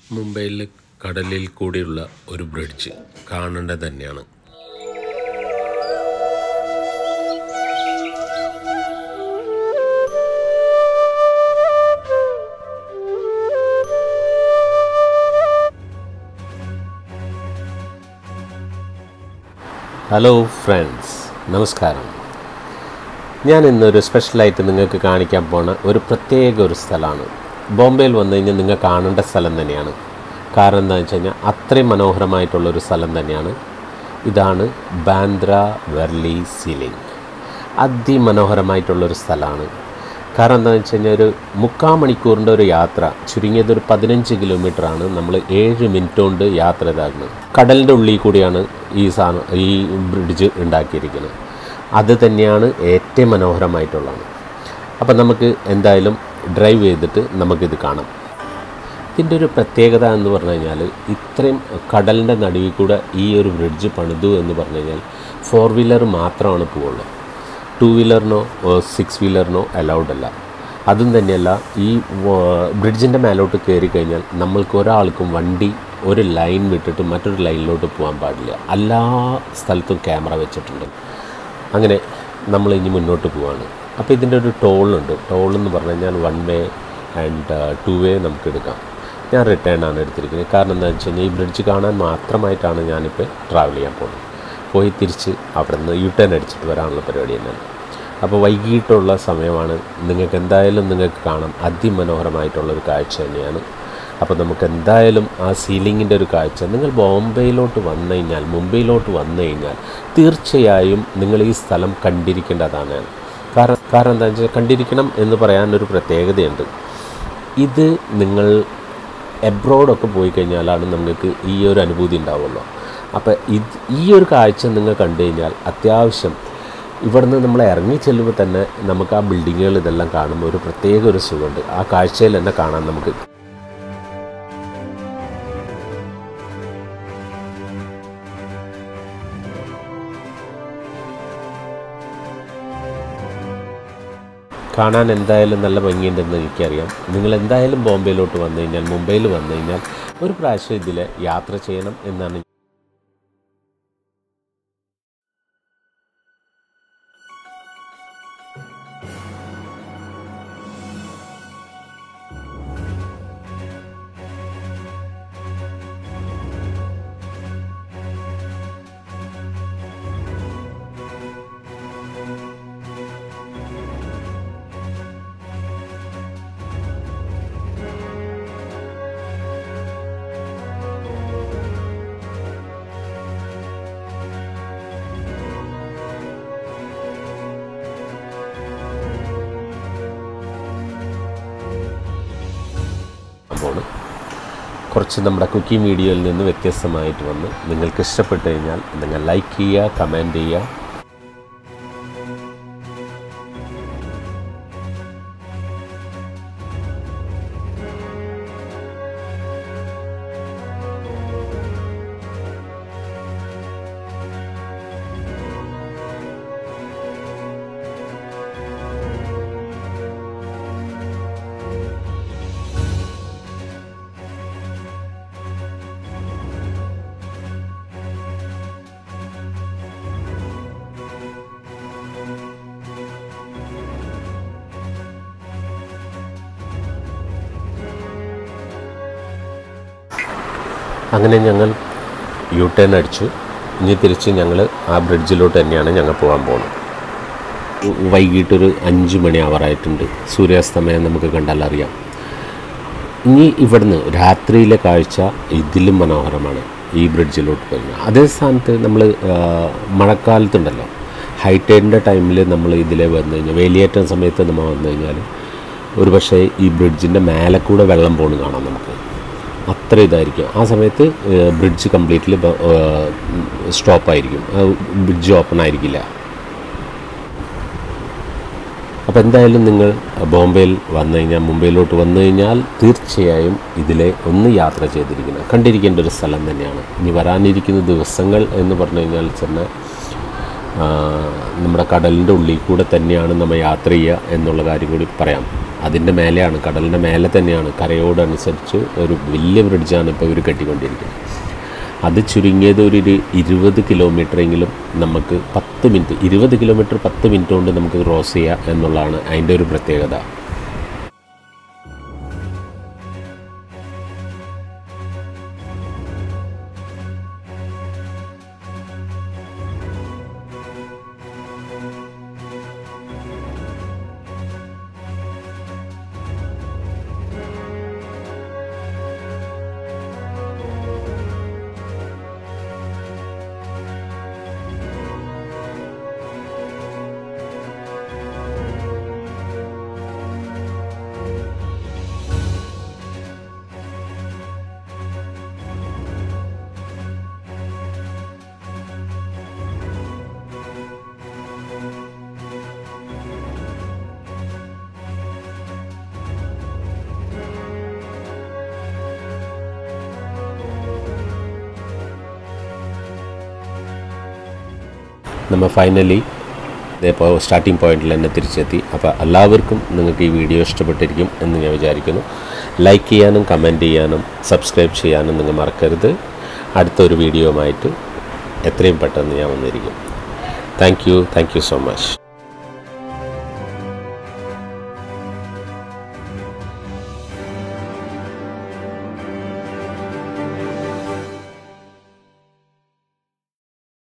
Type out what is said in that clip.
മുംബൈയിൽ കടലിൽ കൂടിയുള്ള ഒരു ബ്രിഡ്ജ് കാണേണ്ടത് തന്നെയാണ് ഹലോ ഫ്രണ്ട്സ് നമസ്കാരം ഞാൻ ഇന്നൊരു സ്പെഷ്യലായിട്ട് നിങ്ങൾക്ക് കാണിക്കാൻ പോണ ഒരു പ്രത്യേക ഒരു സ്ഥലമാണ് ബോംബെയിൽ വന്നു കഴിഞ്ഞാൽ നിങ്ങൾ കാണേണ്ട സ്ഥലം തന്നെയാണ് കാരണം എന്താണെന്ന് വെച്ച് കഴിഞ്ഞാൽ അത്രയും മനോഹരമായിട്ടുള്ളൊരു സ്ഥലം തന്നെയാണ് ഇതാണ് ബാന്ദ്ര വെർലി സീലിംഗ് അതിമനോഹരമായിട്ടുള്ളൊരു സ്ഥലമാണ് കാരണം എന്താണെന്ന് വെച്ച് കഴിഞ്ഞാൽ ഒരു മുക്കാൽ മണിക്കൂറിൻ്റെ ഒരു യാത്ര ചുരുങ്ങിയത് ഒരു പതിനഞ്ച് കിലോമീറ്ററാണ് നമ്മൾ ഏഴ് മിനിറ്റ് കൊണ്ട് യാത്ര ഇതാക്കുന്നത് കടലിൻ്റെ ഉള്ളിൽ കൂടിയാണ് ഈ സാധനം ഈ ബ്രിഡ്ജ് ഉണ്ടാക്കിയിരിക്കുന്നത് അത് തന്നെയാണ് ഏറ്റവും മനോഹരമായിട്ടുള്ളത് അപ്പം നമുക്ക് എന്തായാലും ഡ്രൈവ് ചെയ്തിട്ട് നമുക്കിത് കാണാം ഇതിൻ്റെ ഒരു പ്രത്യേകത എന്ന് പറഞ്ഞു കഴിഞ്ഞാൽ ഇത്രയും കടലിൻ്റെ നടുവിൽ കൂടെ ഈ ഒരു ബ്രിഡ്ജ് പണിതു എന്ന് പറഞ്ഞു കഴിഞ്ഞാൽ ഫോർ വീലർ മാത്രമാണ് പോവുള്ളൂ ടു വീലറിനോ സിക്സ് വീലറിനോ അലൗഡ് അല്ല അതും തന്നെയല്ല ഈ ബ്രിഡ്ജിൻ്റെ മേലോട്ട് കയറി കഴിഞ്ഞാൽ നമ്മൾക്ക് ഒരാൾക്കും വണ്ടി ഒരു ലൈൻ വിട്ടിട്ട് മറ്റൊരു ലൈനിലോട്ട് പോകാൻ പാടില്ല എല്ലാ സ്ഥലത്തും ക്യാമറ വെച്ചിട്ടുണ്ട് അങ്ങനെ നമ്മൾ ഇനി മുന്നോട്ട് പോവാണ് അപ്പോൾ ഇതിൻ്റെ ഒരു ടോളുണ്ട് ടോൾ എന്ന് പറഞ്ഞു കഴിഞ്ഞാൽ one way and two way നമുക്ക് എടുക്കാം ഞാൻ റിട്ടേൺ ആണ് എടുത്തിരിക്കുന്നത് കാരണം എന്താണെന്ന് വെച്ച് കഴിഞ്ഞാൽ ഈ ബ്രിഡ്ജ് കാണാൻ മാത്രമായിട്ടാണ് ഞാനിപ്പോൾ ട്രാവൽ ചെയ്യാൻ പോകുന്നത് പോയി തിരിച്ച് അവിടെ നിന്ന് യു ടേൺ അടിച്ചിട്ട് വരാനുള്ള പരിപാടി തന്നെയാണ് അപ്പോൾ വൈകിട്ടുള്ള സമയമാണ് നിങ്ങൾക്ക് എന്തായാലും നിങ്ങൾക്ക് കാണാം അതിമനോഹരമായിട്ടുള്ളൊരു കാഴ്ച തന്നെയാണ് അപ്പോൾ നമുക്ക് എന്തായാലും ആ സീലിങ്ങിൻ്റെ ഒരു കാഴ്ച നിങ്ങൾ ബോംബെയിലോട്ട് വന്നു കഴിഞ്ഞാൽ മുംബൈയിലോട്ട് വന്നു കഴിഞ്ഞാൽ തീർച്ചയായും നിങ്ങൾ ഈ സ്ഥലം കണ്ടിരിക്കേണ്ടതാണ് കാരണം കാരണം എന്താ വെച്ചാൽ കണ്ടിരിക്കണം എന്ന് പറയാനൊരു പ്രത്യേകതയുണ്ട് ഇത് നിങ്ങൾ എബ്രോഡൊക്കെ പോയി കഴിഞ്ഞാലാണ് നിങ്ങൾക്ക് ഈ ഒരു അനുഭൂതി ഉണ്ടാവുള്ളൂ അപ്പോൾ ഇത് ഈ ഒരു കാഴ്ച നിങ്ങൾ കണ്ടു കഴിഞ്ഞാൽ അത്യാവശ്യം ഇവിടുന്ന് നമ്മൾ ഇറങ്ങി ചെല്ലുമ്പോൾ തന്നെ നമുക്ക് ആ ബിൽഡിങ്ങുകൾ ഇതെല്ലാം കാണുമ്പോൾ ഒരു പ്രത്യേക ഒരു സുഖമുണ്ട് ആ കാഴ്ചയിൽ തന്നെ കാണാൻ നമുക്ക് കാണാൻ എന്തായാലും നല്ല ഭംഗിയുണ്ടെന്ന് എനിക്കറിയാം നിങ്ങൾ എന്തായാലും ബോംബെയിലോട്ട് വന്നു കഴിഞ്ഞാൽ മുംബൈയിൽ വന്നു കഴിഞ്ഞാൽ ഒരു പ്രാവശ്യം ഇതിൽ യാത്ര ചെയ്യണം എന്നാണ് അപ്പോൾ കുറച്ച് നമ്മുടെ കുക്കിംഗ് വീഡിയോയിൽ നിന്ന് വ്യത്യസ്തമായിട്ട് വന്ന് നിങ്ങൾക്ക് ഇഷ്ടപ്പെട്ട് കഴിഞ്ഞാൽ നിങ്ങൾ ലൈക്ക് ചെയ്യുക കമൻറ്റ് ചെയ്യുക അങ്ങനെ ഞങ്ങൾ യു ടേൺ അടിച്ചു ഇനി തിരിച്ച് ഞങ്ങൾ ആ ബ്രിഡ്ജിലോട്ട് തന്നെയാണ് ഞങ്ങൾ പോകാൻ പോകുന്നത് വൈകിട്ടൊരു അഞ്ച് മണി ആവറായിട്ടുണ്ട് സൂര്യാസ്തമയം നമുക്ക് കണ്ടാൽ അറിയാം ഇനി ഇവിടുന്ന് രാത്രിയിലെ കാഴ്ച ഇതിലും മനോഹരമാണ് ഈ ബ്രിഡ്ജിലോട്ട് വരുന്നത് അതേ സ്ഥാനത്ത് നമ്മൾ മഴക്കാലത്തുണ്ടല്ലോ ഹൈറ്റൈഡിൻ്റെ ടൈമിൽ നമ്മൾ ഇതിലെ വന്നു കഴിഞ്ഞാൽ വേലിയേറ്റം സമയത്ത് നമ്മൾ വന്നു കഴിഞ്ഞാൽ ഒരു പക്ഷേ ഈ ബ്രിഡ്ജിൻ്റെ മേലെ കൂടെ വെള്ളം പോണ് കാണാം നമുക്ക് അത്ര ഇതായിരിക്കും ആ സമയത്ത് ബ്രിഡ്ജ് കംപ്ലീറ്റ്ലി സ്റ്റോപ്പായിരിക്കും ബ്രിഡ്ജ് ഓപ്പൺ ആയിരിക്കില്ല അപ്പോൾ എന്തായാലും നിങ്ങൾ ബോംബെയിൽ വന്നു കഴിഞ്ഞാൽ മുംബൈയിലോട്ട് വന്നു കഴിഞ്ഞാൽ തീർച്ചയായും ഇതിലെ ഒന്ന് യാത്ര ചെയ്തിരിക്കണം കണ്ടിരിക്കേണ്ട ഒരു സ്ഥലം തന്നെയാണ് ഇനി വരാനിരിക്കുന്ന ദിവസങ്ങൾ എന്ന് പറഞ്ഞു കഴിഞ്ഞാൽ തന്നെ നമ്മുടെ കടലിൻ്റെ ഉള്ളിൽ കൂടെ തന്നെയാണ് നമ്മൾ യാത്ര ചെയ്യുക എന്നുള്ള കാര്യം കൂടി പറയാം അതിൻ്റെ മേലെയാണ് കടലിൻ്റെ മേലെ തന്നെയാണ് കരയോടനുസരിച്ച് ഒരു വലിയ ബ്രിഡ്ജാണ് ഇപ്പോൾ ഇവർ കെട്ടിക്കൊണ്ടിരിക്കുന്നത് അത് ചുരുങ്ങിയത് ഒരു ഒരു ഇരുപത് കിലോമീറ്ററെങ്കിലും നമുക്ക് പത്ത് മിനിറ്റ് ഇരുപത് കിലോമീറ്റർ പത്ത് മിനിറ്റ് കൊണ്ട് നമുക്ക് ക്രോസ് ചെയ്യാം എന്നുള്ളതാണ് അതിൻ്റെ ഒരു പ്രത്യേകത നമ്മൾ ഫൈനലി ഇപ്പോൾ സ്റ്റാർട്ടിംഗ് പോയിന്റിൽ തന്നെ തിരിച്ചെത്തി അപ്പോൾ എല്ലാവർക്കും നിങ്ങൾക്ക് ഈ വീഡിയോ ഇഷ്ടപ്പെട്ടിരിക്കും എന്ന് ഞാൻ വിചാരിക്കുന്നു ലൈക്ക് ചെയ്യാനും കമൻറ്റ് ചെയ്യാനും സബ്സ്ക്രൈബ് ചെയ്യാനും നിങ്ങൾ മറക്കരുത് അടുത്തൊരു വീഡിയോയുമായിട്ട് എത്രയും പെട്ടെന്ന് ഞാൻ വന്നിരിക്കും thank you thank you so much